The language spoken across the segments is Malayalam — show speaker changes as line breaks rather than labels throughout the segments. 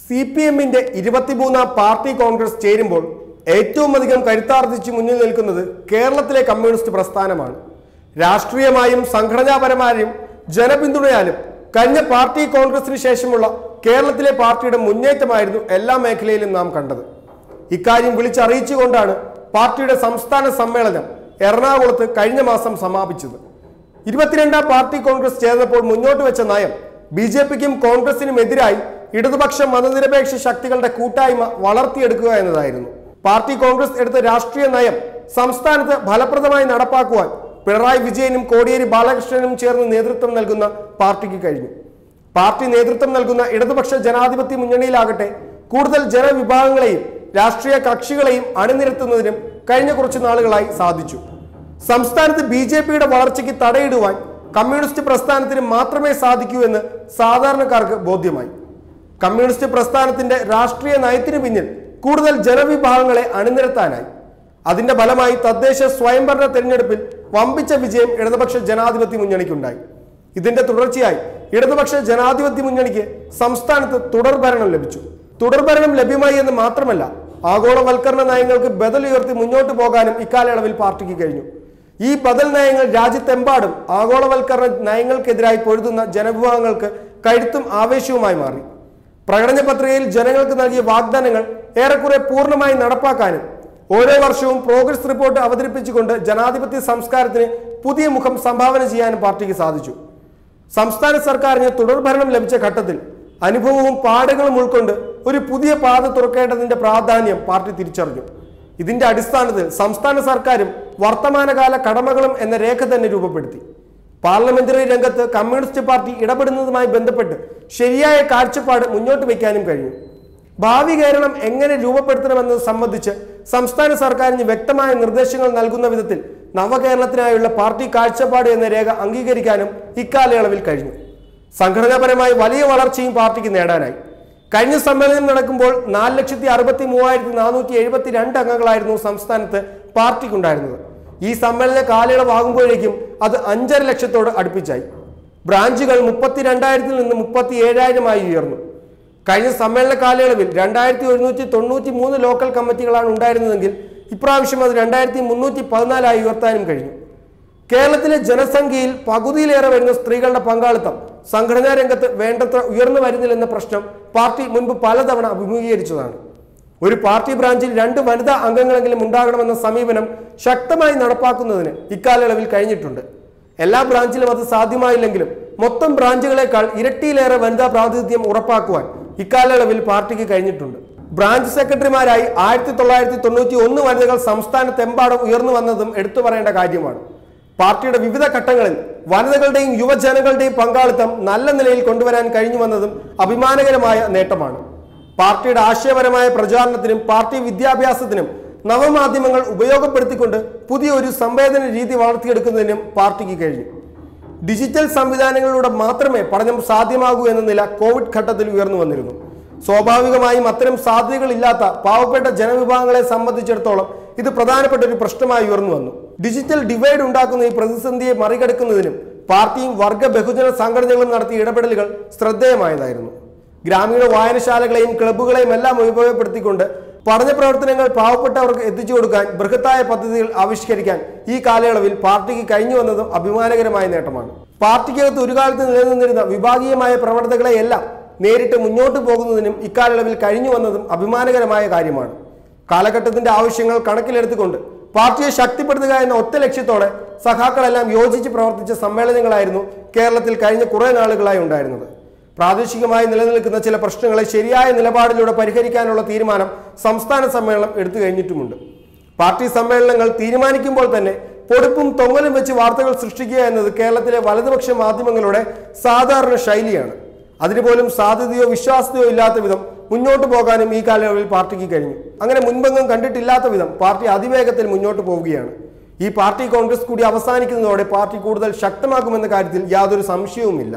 സി പി എമ്മിന്റെ ഇരുപത്തിമൂന്നാം പാർട്ടി കോൺഗ്രസ് ചേരുമ്പോൾ ഏറ്റവും അധികം കരുത്താർജിച്ച് മുന്നിൽ നിൽക്കുന്നത് കേരളത്തിലെ കമ്മ്യൂണിസ്റ്റ് പ്രസ്ഥാനമാണ് രാഷ്ട്രീയമായും സംഘടനാപരമായും ജനപിന്തുണയാലും കഴിഞ്ഞ പാർട്ടി കോൺഗ്രസിന് ശേഷമുള്ള കേരളത്തിലെ പാർട്ടിയുടെ മുന്നേറ്റമായിരുന്നു എല്ലാ മേഖലയിലും നാം കണ്ടത് ഇക്കാര്യം വിളിച്ചറിയിച്ചുകൊണ്ടാണ് പാർട്ടിയുടെ സംസ്ഥാന സമ്മേളനം എറണാകുളത്ത് കഴിഞ്ഞ മാസം സമാപിച്ചത് ഇരുപത്തിരണ്ടാം പാർട്ടി കോൺഗ്രസ് ചേർന്നപ്പോൾ മുന്നോട്ട് വെച്ച നയം ബി ജെ പിക്കും കോൺഗ്രസിനും എതിരായി ഇടതുപക്ഷ മതനിരപേക്ഷ ശക്തികളുടെ കൂട്ടായ്മ വളർത്തിയെടുക്കുക എന്നതായിരുന്നു പാർട്ടി കോൺഗ്രസ് എടുത്ത രാഷ്ട്രീയ നയം സംസ്ഥാനത്ത് ഫലപ്രദമായി നടപ്പാക്കുവാൻ പിണറായി വിജയനും കോടിയേരി ബാലകൃഷ്ണനും ചേർന്ന് നേതൃത്വം നൽകുന്ന പാർട്ടിക്ക് കഴിഞ്ഞു പാർട്ടി നേതൃത്വം നൽകുന്ന ഇടതുപക്ഷ ജനാധിപത്യ മുന്നണിയിലാകട്ടെ കൂടുതൽ ജനവിഭാഗങ്ങളെയും രാഷ്ട്രീയ കക്ഷികളെയും അണിനിരത്തുന്നതിനും കഴിഞ്ഞ കുറച്ചു നാളുകളായി സാധിച്ചു സംസ്ഥാനത്ത് ബി ജെ പിയുടെ വളർച്ചയ്ക്ക് തടയിടുവാൻ കമ്മ്യൂണിസ്റ്റ് പ്രസ്ഥാനത്തിന് മാത്രമേ സാധിക്കൂ എന്ന് സാധാരണക്കാർക്ക് ബോധ്യമായി കമ്മ്യൂണിസ്റ്റ് പ്രസ്ഥാനത്തിന്റെ രാഷ്ട്രീയ നയത്തിന് പിന്നിൽ കൂടുതൽ ജനവിഭാഗങ്ങളെ അണിനിരത്താനായി അതിന്റെ ഫലമായി തദ്ദേശ സ്വയംഭരണ തെരഞ്ഞെടുപ്പിൽ വമ്പിച്ച വിജയം ഇടതുപക്ഷ ജനാധിപത്യ മുന്നണിക്കുണ്ടായി ഇതിന്റെ തുടർച്ചയായി ഇടതുപക്ഷ ജനാധിപത്യ മുന്നണിക്ക് സംസ്ഥാനത്ത് തുടർഭരണം ലഭിച്ചു തുടർഭരണം ലഭ്യമായി എന്ന് മാത്രമല്ല ആഗോളവൽക്കരണ നയങ്ങൾക്ക് ബദലുയർത്തി മുന്നോട്ട് പോകാനും ഇക്കാലയളവിൽ പാർട്ടിക്ക് കഴിഞ്ഞു ഈ ബദൽ നയങ്ങൾ രാജ്യത്തെമ്പാടും ആഗോളവൽക്കരണ നയങ്ങൾക്കെതിരായി പൊരുതുന്ന ജനവിഭാഗങ്ങൾക്ക് കഴുത്തും ആവേശവുമായി മാറി പ്രകടന പത്രികയിൽ ജനങ്ങൾക്ക് നൽകിയ വാഗ്ദാനങ്ങൾ ഏറെക്കുറെ പൂർണ്ണമായി നടപ്പാക്കാനും ഓരോ വർഷവും പ്രോഗ്രസ് റിപ്പോർട്ട് അവതരിപ്പിച്ചുകൊണ്ട് ജനാധിപത്യ സംസ്കാരത്തിന് പുതിയ മുഖം സംഭാവന ചെയ്യാനും പാർട്ടിക്ക് സാധിച്ചു സംസ്ഥാന സർക്കാരിന് തുടർഭരണം ലഭിച്ച ഘട്ടത്തിൽ അനുഭവവും പാഠങ്ങളും ഉൾക്കൊണ്ട് ഒരു പുതിയ പാത തുറക്കേണ്ടതിന്റെ പ്രാധാന്യം പാർട്ടി തിരിച്ചറിഞ്ഞു ഇതിന്റെ അടിസ്ഥാനത്തിൽ സംസ്ഥാന സർക്കാരും വർത്തമാനകാല കടമകളും എന്ന രേഖ തന്നെ രൂപപ്പെടുത്തി പാർലമെന്ററി രംഗത്ത് കമ്മ്യൂണിസ്റ്റ് പാർട്ടി ഇടപെടുന്നതുമായി ബന്ധപ്പെട്ട് ശരിയായ കാഴ്ചപ്പാട് മുന്നോട്ട് വയ്ക്കാനും കഴിഞ്ഞു ഭാവി കേരളം എങ്ങനെ രൂപപ്പെടുത്തണമെന്നത് സംബന്ധിച്ച് സംസ്ഥാന സർക്കാരിന് വ്യക്തമായ നിർദ്ദേശങ്ങൾ നൽകുന്ന വിധത്തിൽ നവകേരളത്തിനായുള്ള പാർട്ടി കാഴ്ചപ്പാട് എന്ന രേഖ അംഗീകരിക്കാനും ഇക്കാലയളവിൽ കഴിഞ്ഞു സംഘടനാപരമായി വലിയ വളർച്ചയും പാർട്ടിക്ക് നേടാനായി കഴിഞ്ഞ സമ്മേളനം നടക്കുമ്പോൾ നാല് ലക്ഷത്തി അറുപത്തി മൂവായിരത്തി നാനൂറ്റി എഴുപത്തി രണ്ട് അംഗങ്ങളായിരുന്നു സംസ്ഥാനത്ത് പാർട്ടിക്കുണ്ടായിരുന്നത് ഈ സമ്മേളന കാലയളവാകുമ്പോഴേക്കും അത് അഞ്ചര ലക്ഷത്തോട് അടുപ്പിച്ചായി ബ്രാഞ്ചുകൾ മുപ്പത്തി രണ്ടായിരത്തിൽ നിന്ന് മുപ്പത്തി ഏഴായിരമായി ഉയർന്നു കഴിഞ്ഞ സമ്മേളന കാലയളവിൽ രണ്ടായിരത്തി ഒരുന്നൂറ്റി തൊണ്ണൂറ്റി മൂന്ന് ലോക്കൽ കമ്മിറ്റികളാണ് ഉണ്ടായിരുന്നതെങ്കിൽ ഇപ്രാവശ്യം അത് രണ്ടായിരത്തി മുന്നൂറ്റി പതിനാലായി ഉയർത്താനും കഴിഞ്ഞു കേരളത്തിലെ ജനസംഖ്യയിൽ പകുതിയിലേറെ വരുന്ന സ്ത്രീകളുടെ പങ്കാളിത്തം സംഘടനാ രംഗത്ത് വേണ്ടത്ര ഉയർന്നു വരുന്നില്ലെന്ന പ്രശ്നം പാർട്ടി മുൻപ് പലതവണ അഭിമുഖീകരിച്ചതാണ് ഒരു പാർട്ടി ബ്രാഞ്ചിൽ രണ്ട് വനിതാ അംഗങ്ങളെങ്കിലും ഉണ്ടാകണമെന്ന സമീപനം ശക്തമായി നടപ്പാക്കുന്നതിന് ഇക്കാലയളവിൽ കഴിഞ്ഞിട്ടുണ്ട് എല്ലാ ബ്രാഞ്ചിലും അത് സാധ്യമായില്ലെങ്കിലും മൊത്തം ബ്രാഞ്ചുകളെക്കാൾ ഇരട്ടിയിലേറെ വനിതാ പ്രാതിനിധ്യം ഉറപ്പാക്കുവാൻ ഇക്കാലയളവിൽ പാർട്ടിക്ക് കഴിഞ്ഞിട്ടുണ്ട് ബ്രാഞ്ച് സെക്രട്ടറിമാരായി ആയിരത്തി തൊള്ളായിരത്തി തൊണ്ണൂറ്റി ഒന്ന് വനിതകൾ സംസ്ഥാനത്തെമ്പാടും ഉയർന്നു വന്നതും എടുത്തു പറയേണ്ട കാര്യമാണ് പാർട്ടിയുടെ വിവിധ ഘട്ടങ്ങളിൽ വനിതകളുടെയും യുവജനങ്ങളുടെയും പങ്കാളിത്തം നല്ല നിലയിൽ കൊണ്ടുവരാൻ കഴിഞ്ഞു വന്നതും അഭിമാനകരമായ നേട്ടമാണ് പാർട്ടിയുടെ ആശയപരമായ പ്രചാരണത്തിനും പാർട്ടി വിദ്യാഭ്യാസത്തിനും നവമാധ്യമങ്ങൾ ഉപയോഗപ്പെടുത്തിക്കൊണ്ട് പുതിയ ഒരു സംവേദന രീതി വളർത്തിയെടുക്കുന്നതിനും പാർട്ടിക്ക് കഴിഞ്ഞു ഡിജിറ്റൽ സംവിധാനങ്ങളിലൂടെ മാത്രമേ പഠനം സാധ്യമാകൂ എന്ന നില കോവിഡ് ഘട്ടത്തിൽ ഉയർന്നു വന്നിരുന്നു സ്വാഭാവികമായും അത്തരം സാധ്യതകളില്ലാത്ത പാവപ്പെട്ട ജനവിഭാഗങ്ങളെ സംബന്ധിച്ചിടത്തോളം ഇത് പ്രധാനപ്പെട്ട ഒരു പ്രശ്നമായി ഉയർന്നു വന്നു ഡിജിറ്റൽ ഡിവൈഡ് ഉണ്ടാക്കുന്ന ഈ പ്രതിസന്ധിയെ മറികടക്കുന്നതിനും പാർട്ടിയും വർഗ ബഹുജന സംഘടനകളും നടത്തിയ ഇടപെടലുകൾ ശ്രദ്ധേയമായതായിരുന്നു ഗ്രാമീണ വായനശാലകളെയും ക്ലബ്ബുകളെയും എല്ലാം ഉപയോഗപ്പെടുത്തിക്കൊണ്ട് പഠന പ്രവർത്തനങ്ങൾ പാവപ്പെട്ടവർക്ക് എത്തിച്ചു കൊടുക്കാൻ ബൃഹത്തായ പദ്ധതികൾ ആവിഷ്കരിക്കാൻ ഈ കാലയളവിൽ പാർട്ടിക്ക് കഴിഞ്ഞു വന്നതും അഭിമാനകരമായ നേട്ടമാണ് പാർട്ടിക്കകത്ത് ഒരു കാലത്ത് നിലനിന്നിരുന്ന വിഭാഗീയമായ പ്രവണതകളെയെല്ലാം നേരിട്ട് മുന്നോട്ട് പോകുന്നതിനും ഇക്കാലയളവിൽ കഴിഞ്ഞു വന്നതും അഭിമാനകരമായ കാര്യമാണ് കാലഘട്ടത്തിന്റെ ആവശ്യങ്ങൾ കണക്കിലെടുത്തുകൊണ്ട് പാർട്ടിയെ ശക്തിപ്പെടുത്തുക എന്ന ഒറ്റ ലക്ഷ്യത്തോടെ സഖാക്കളെല്ലാം യോജിച്ച് പ്രവർത്തിച്ച സമ്മേളനങ്ങളായിരുന്നു കേരളത്തിൽ കഴിഞ്ഞ കുറേ നാളുകളായി ഉണ്ടായിരുന്നത് പ്രാദേശികമായി നിലനിൽക്കുന്ന ചില പ്രശ്നങ്ങളെ ശരിയായ നിലപാടിലൂടെ പരിഹരിക്കാനുള്ള തീരുമാനം സംസ്ഥാന സമ്മേളനം എടുത്തു കഴിഞ്ഞിട്ടുമുണ്ട് പാർട്ടി സമ്മേളനങ്ങൾ തീരുമാനിക്കുമ്പോൾ തന്നെ പൊടുപ്പും തൊങ്ങലും വെച്ച് വാർത്തകൾ സൃഷ്ടിക്കുക എന്നത് കേരളത്തിലെ വലതുപക്ഷ മാധ്യമങ്ങളുടെ സാധാരണ ശൈലിയാണ് അതിനുപോലും സാധ്യതയോ വിശ്വാസ്യതയോ ഇല്ലാത്ത വിധം മുന്നോട്ട് പോകാനും ഈ കാലയളവിൽ പാർട്ടിക്ക് കഴിഞ്ഞു അങ്ങനെ മുൻപെങ്ങും കണ്ടിട്ടില്ലാത്ത വിധം പാർട്ടി അതിവേഗത്തിൽ മുന്നോട്ട് പോവുകയാണ് ഈ പാർട്ടി കോൺഗ്രസ് കൂടി അവസാനിക്കുന്നതോടെ പാർട്ടി കൂടുതൽ ശക്തമാക്കുമെന്ന കാര്യത്തിൽ യാതൊരു സംശയവുമില്ല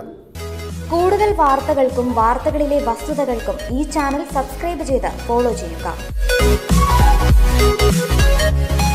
കൂടുതൽ വാർത്തകൾക്കും വാർത്തകളിലെ വസ്തുതകൾക്കും ഈ ചാനൽ സബ്സ്ക്രൈബ് ചെയ്ത് ഫോളോ ചെയ്യുക